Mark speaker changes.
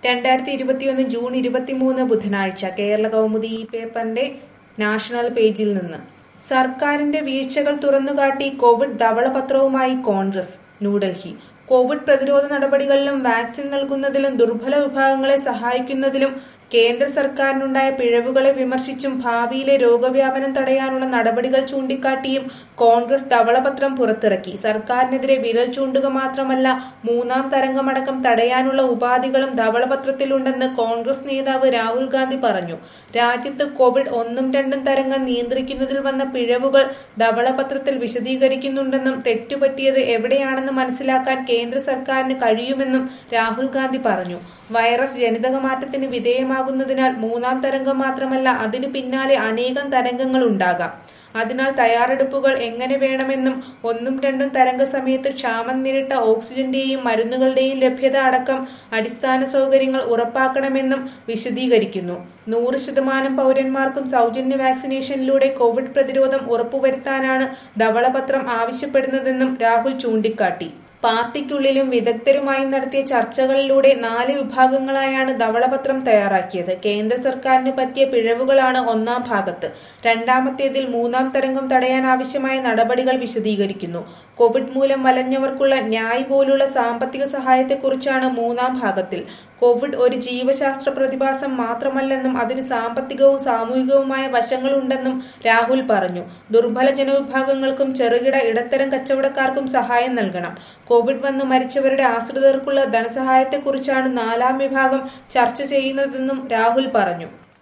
Speaker 1: രണ്ടായിരത്തി ഇരുപത്തിയൊന്ന് ജൂൺ ഇരുപത്തിമൂന്ന് ബുധനാഴ്ച കേരള കൗമുദി ഈ പേപ്പറിന്റെ നാഷണൽ പേജിൽ നിന്ന് സർക്കാരിന്റെ വീഴ്ചകൾ തുറന്നുകാട്ടി കോവിഡ് ധവളപത്രവുമായി കോൺഗ്രസ് ന്യൂഡൽഹി കോവിഡ് പ്രതിരോധ നടപടികളിലും വാക്സിൻ നൽകുന്നതിലും ദുർബല വിഭാഗങ്ങളെ സഹായിക്കുന്നതിലും കേന്ദ്ര സർക്കാരിനുണ്ടായ പിഴവുകളെ വിമർശിച്ചും ഭാവിയിലെ രോഗവ്യാപനം തടയാനുള്ള നടപടികൾ ചൂണ്ടിക്കാട്ടിയും കോൺഗ്രസ് ധവളപത്രം പുറത്തിറക്കി സർക്കാരിനെതിരെ വിരൽ ചൂണ്ടുക മാത്രമല്ല മൂന്നാം തരംഗമടക്കം തടയാനുള്ള ഉപാധികളും ധവളപത്രത്തിലുണ്ടെന്ന് കോൺഗ്രസ് നേതാവ് രാഹുൽ ഗാന്ധി പറഞ്ഞു രാജ്യത്ത് കോവിഡ് ഒന്നും രണ്ടും തരംഗം നിയന്ത്രിക്കുന്നതിൽ വന്ന പിഴവുകൾ ധവളപത്രത്തിൽ വിശദീകരിക്കുന്നുണ്ടെന്നും തെറ്റുപറ്റിയത് എവിടെയാണെന്ന് മനസ്സിലാക്കാൻ കേന്ദ്ര സർക്കാരിന് കഴിയുമെന്നും രാഹുൽ ഗാന്ധി പറഞ്ഞു വൈറസ് ജനിതകമാറ്റത്തിന് വിധേയമാകുന്നതിനാൽ മൂന്നാം തരംഗം മാത്രമല്ല അതിനു പിന്നാലെ അനേകം തരംഗങ്ങൾ ഉണ്ടാകാം അതിനാൽ തയ്യാറെടുപ്പുകൾ എങ്ങനെ വേണമെന്നും ഒന്നും രണ്ടും തരംഗ സമയത്ത് ക്ഷാമം നേരിട്ട ഓക്സിജന്റെയും മരുന്നുകളുടെയും ലഭ്യത അടക്കം അടിസ്ഥാന സൗകര്യങ്ങൾ ഉറപ്പാക്കണമെന്നും വിശദീകരിക്കുന്നു നൂറ് ശതമാനം പൗരന്മാർക്കും സൗജന്യ വാക്സിനേഷനിലൂടെ കോവിഡ് പ്രതിരോധം ഉറപ്പുവരുത്താനാണ് ധവളപത്രം ആവശ്യപ്പെടുന്നതെന്നും രാഹുൽ ചൂണ്ടിക്കാട്ടി പാർട്ടിക്കുള്ളിലും വിദഗ്ധരുമായും നടത്തിയ ചർച്ചകളിലൂടെ നാല് വിഭാഗങ്ങളായാണ് ധവളപത്രം തയ്യാറാക്കിയത് കേന്ദ്ര സർക്കാരിന് പറ്റിയ പിഴവുകളാണ് ഒന്നാം ഭാഗത്ത് രണ്ടാമത്തേതിൽ മൂന്നാം തരംഗം തടയാൻ ആവശ്യമായ നടപടികൾ വിശദീകരിക്കുന്നു കോവിഡ് മൂലം വലഞ്ഞവർക്കുള്ള ന്യായ് പോലുള്ള സാമ്പത്തിക സഹായത്തെക്കുറിച്ചാണ് മൂന്നാം ഭാഗത്തിൽ കോവിഡ് ഒരു ജീവശാസ്ത്ര പ്രതിഭാസം മാത്രമല്ലെന്നും അതിന് സാമ്പത്തികവും സാമൂഹികവുമായ വശങ്ങളുണ്ടെന്നും രാഹുൽ പറഞ്ഞു ദുർബല ജനവിഭാഗങ്ങൾക്കും ചെറുകിട ഇടത്തരം കച്ചവടക്കാർക്കും സഹായം നൽകണം കോവിഡ് വന്ന് മരിച്ചവരുടെ ആശ്രിതർക്കുള്ള ധനസഹായത്തെക്കുറിച്ചാണ് നാലാം വിഭാഗം ചർച്ച ചെയ്യുന്നതെന്നും രാഹുൽ പറഞ്ഞു